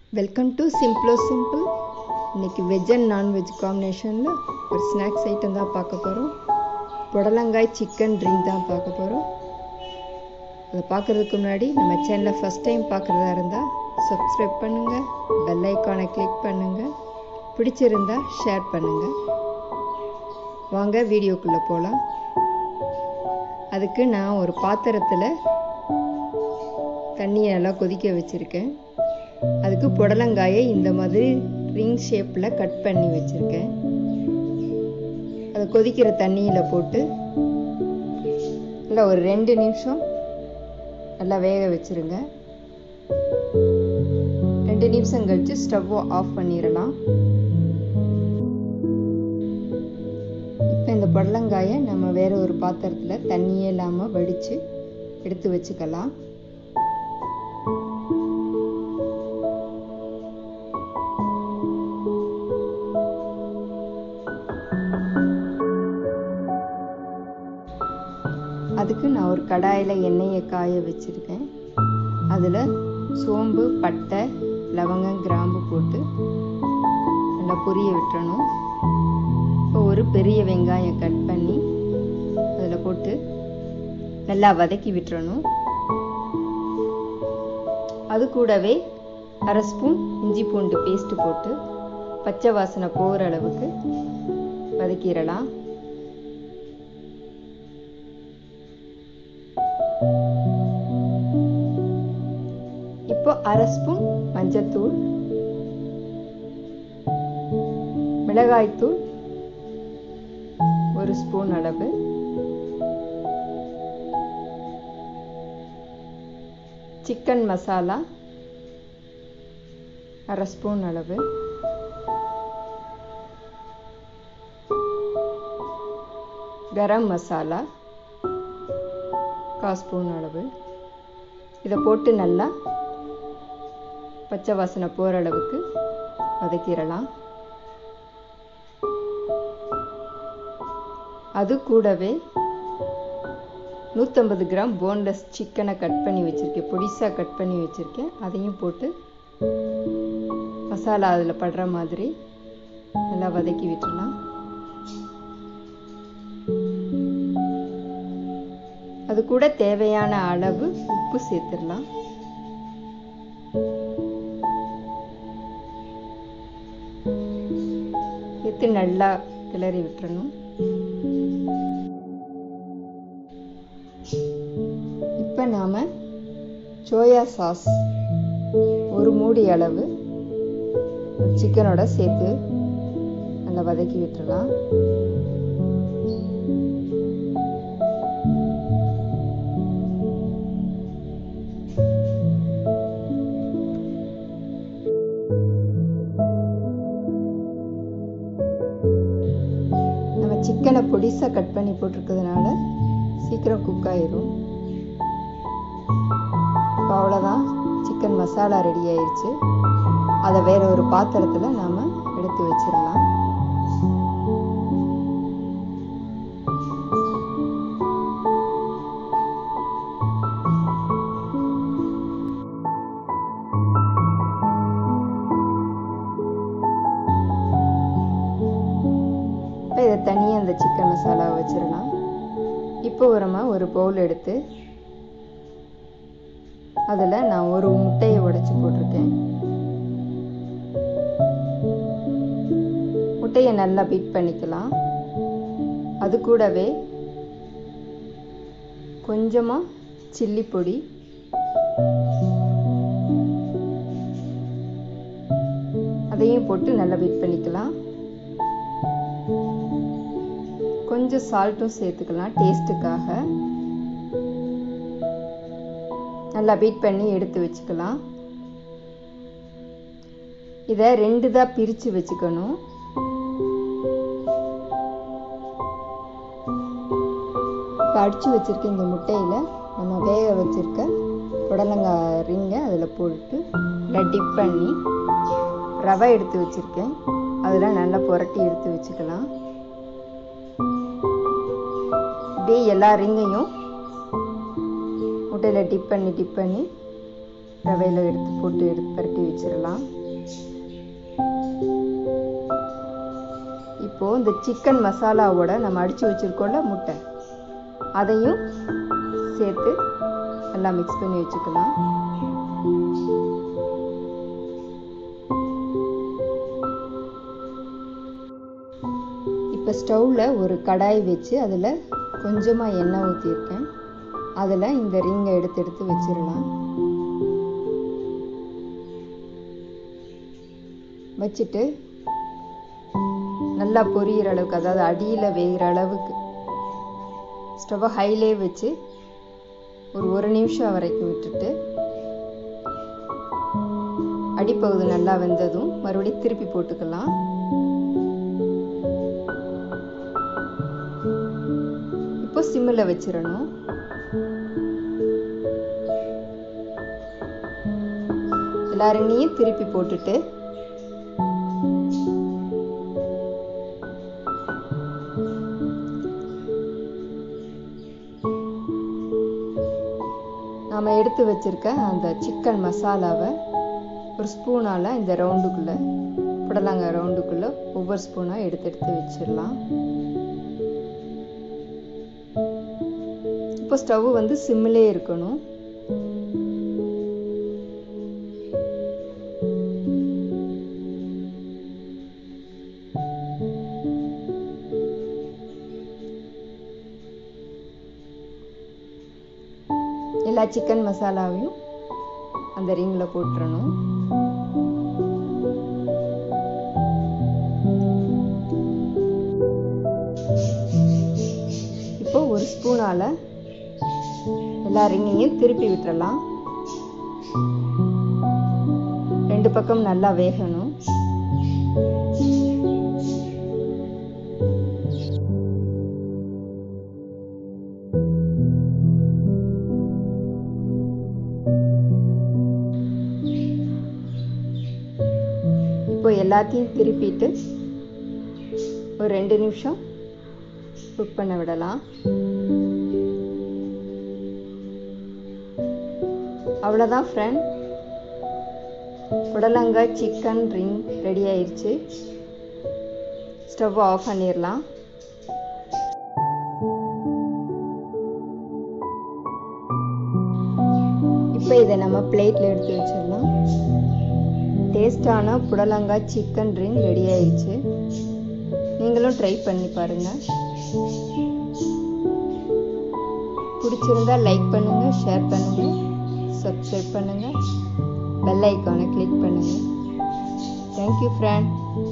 welcome to சிம்பிளோ simple இன்னைக்கு veg and nonveg காம்பினேஷனில் ஒரு ஸ்நாக்ஸ் ஐட்டம் தான் பார்க்க போகிறோம் புடலங்காய் சிக்கன் ட்ரிங்க் தான் பார்க்க போகிறோம் அதை பார்க்குறதுக்கு முன்னாடி நம்ம சேனலை ஃபஸ்ட் டைம் பார்க்குறதா இருந்தால் சப்ஸ்கிரைப் பண்ணுங்கள் பெல் ஐக்கானை கிளிக் பண்ணுங்கள் பிடிச்சிருந்தா ஷேர் பண்ணுங்கள் வாங்க வீடியோக்குள்ளே போகலாம் அதுக்கு நான் ஒரு பாத்திரத்தில் தண்ணியை நல்லா கொதிக்க வச்சுருக்கேன் அதுக்கு புடலங்காயை இந்த மாதிரி ரிங் ஷேப்பில் கட் பண்ணி வச்சுருக்கேன் அதை கொதிக்கிற தண்ணியில் போட்டு நல்லா ஒரு ரெண்டு நிமிஷம் நல்லா வேக வச்சுருங்க ரெண்டு நிமிஷம் கழித்து ஸ்டவ்வை ஆஃப் பண்ணிடலாம் இப்போ இந்த புடலங்காயை நம்ம வேற ஒரு பாத்திரத்தில் தண்ணியே இல்லாமல் வடித்து எடுத்து வச்சுக்கலாம் அதுக்கு நான் ஒரு கடாயில் எண்ணெயை காய வச்சுருக்கேன் அதில் சோம்பு பட்டை லவங்கம் கிராம்பு போட்டு நல்லா பொரிய விட்டுறணும் இப்போ ஒரு பெரிய வெங்காயம் கட் பண்ணி அதில் போட்டு நல்லா வதக்கி விட்டுறணும் அது கூடவே அரை ஸ்பூன் இஞ்சி பூண்டு பேஸ்ட்டு போட்டு பச்சை வாசனை போகிற அளவுக்கு வதக்கிடலாம் இப்போ அரை ஸ்பூன் மஞ்சத்தூள் மிளகாய்த்தூள் ஒரு ஸ்பூன் அளவு சிக்கன் மசாலா அரை ஸ்பூன் அளவு கரம் மசாலா கால் ஸ்பூன் அளவு இதை போட்டு நல்லா பச்சை வாசனை போகிற அளவுக்கு வதக்கிடலாம் அது கூடவே நூற்றம்பது கிராம் போன்லெஸ் சிக்கனை கட் பண்ணி வச்சுருக்கேன் பொடிசாக கட் பண்ணி வச்சுருக்கேன் அதையும் போட்டு மசாலா அதில் படுற மாதிரி நல்லா வதக்கி விட்டுடலாம் அது கூட தேவையான அளவு உப்பு சேர்த்துடலாம் சேர்த்து நல்லா கிளறி விட்டுறணும் இப்போ நாம் சோயா சாஸ் ஒரு மூடி அளவு சிக்கனோட சேர்த்து நல்லா வதக்கி விட்டுறலாம் நம்ம சிக்கனை பொடிசாக கட் பண்ணி போட்டிருக்கிறதுனால சீக்கிரம் குக் ஆயிரும் இப்போ அவ்வளோதான் சிக்கன் மசாலா ரெடி ஆயிடுச்சு அதை வேற ஒரு பாத்திரத்தில் நாம் எடுத்து வச்சிடலாம் இப்போ இதை தனியாக அந்த சிக்கன் மசாலா வச்சிடலாம் இப்போ உரமா ஒரு பவுல் எடுத்து அதில் நான் ஒரு முட்டையை உடைச்சி போட்டிருக்கேன் முட்டையை நல்லா பீட் பண்ணிக்கலாம் அது கூடவே கொஞ்சமாக சில்லி பொடி அதையும் போட்டு நல்லா பீட் பண்ணிக்கலாம் கொஞ்சம் சால்ட்டும் சேர்த்துக்கலாம் டேஸ்ட்டுக்காக நல்லா பீட் பண்ணி எடுத்து வச்சுக்கலாம் இதை ரெண்டு தான் பிரித்து வச்சுக்கணும் இப்போ அடித்து வச்சுருக்க இந்த முட்டையில் நம்ம வேக வச்சுருக்க புடலங்காய் ரிங்கை அதில் போட்டு நல்லா டிப் பண்ணி ரவை எடுத்து வச்சுருக்கேன் அதில் நல்லா புரட்டி எடுத்து வச்சுக்கலாம் அப்படியே எல்லா ரிங்கையும் முட்டையில் டிப் பண்ணி டிப் பண்ணி ரவையில் எடுத்து போட்டு எடுத்து பரட்டி வச்சிடலாம் இப்போது இந்த சிக்கன் மசாலாவோட நம்ம அடித்து வச்சுருக்கோம்ல முட்டை அதையும் சேர்த்து நல்லா மிக்ஸ் பண்ணி வச்சுக்கலாம் இப்போ ஸ்டவ்வில் ஒரு கடாய் வச்சு அதில் கொஞ்சமாக எண்ணெய் ஊற்றிருக்கேன் அதில் இந்த ரிங்கை எடுத்து எடுத்து வச்சிடலாம் வச்சுட்டு நல்லா பொரியிற அளவுக்கு அதாவது அடியில் வேகிற அளவுக்கு ஸ்டவ்வை ஹைலே வச்சு ஒரு ஒரு நிமிஷம் வரைக்கும் விட்டுட்டு அடிப்பகுதி நல்லா வெந்ததும் மறுபடியும் திருப்பி போட்டுக்கலாம் இப்போ சிம்மில் வச்சிடணும் எல்லாருங்களையும் திருப்பி போட்டுட்டு நாம் எடுத்து வச்சிருக்க அந்த சிக்கன் மசாலாவை ஒரு ஸ்பூனால் இந்த ரவுண்டுக்குள்ளே புடலங்காய் ரவுண்டுக்குள்ளே ஒவ்வொரு ஸ்பூனாக எடுத்து எடுத்து வச்சிடலாம் இப்போ ஸ்டவ் வந்து சிம்மிலே இருக்கணும் எல்லா சிக்கன் மசாலாவையும் அந்த ரிங்கில் போட்டுறணும் இப்போ ஒரு ஸ்பூனால் எல்லா ரிங்கையும் திருப்பி விட்டுறலாம் ரெண்டு பக்கம் நல்லா வேகணும் இப்போ எல்லாத்தையும் திருப்பிட்டு ஒரு ரெண்டு நிமிஷம் குக் பண்ண விடலாம் அவ்வளோதான் ஃப்ரெண்ட் புடலங்காய் சிக்கன் ரிங் ரெடி ஆயிடுச்சு ஸ்டவ் ஆஃப் பண்ணிடலாம் இப்போ இதை நம்ம பிளேட்டில் எடுத்து வச்சிடலாம் டேஸ்டான புடலங்காய் சிக்கன் ரிங் ரெடி ஆயிடுச்சு நீங்களும் ட்ரை பண்ணி பாருங்கள் பிடிச்சிருந்தா லைக் பண்ணுங்கள் ஷேர் பண்ணுங்கள் சப்ஸ்கிரைப் பண்ணுங்கள் பெல் ஐக்கானை கிளிக் பண்ணுங்கள் தேங்க்யூ ஃப்ரெண்ட்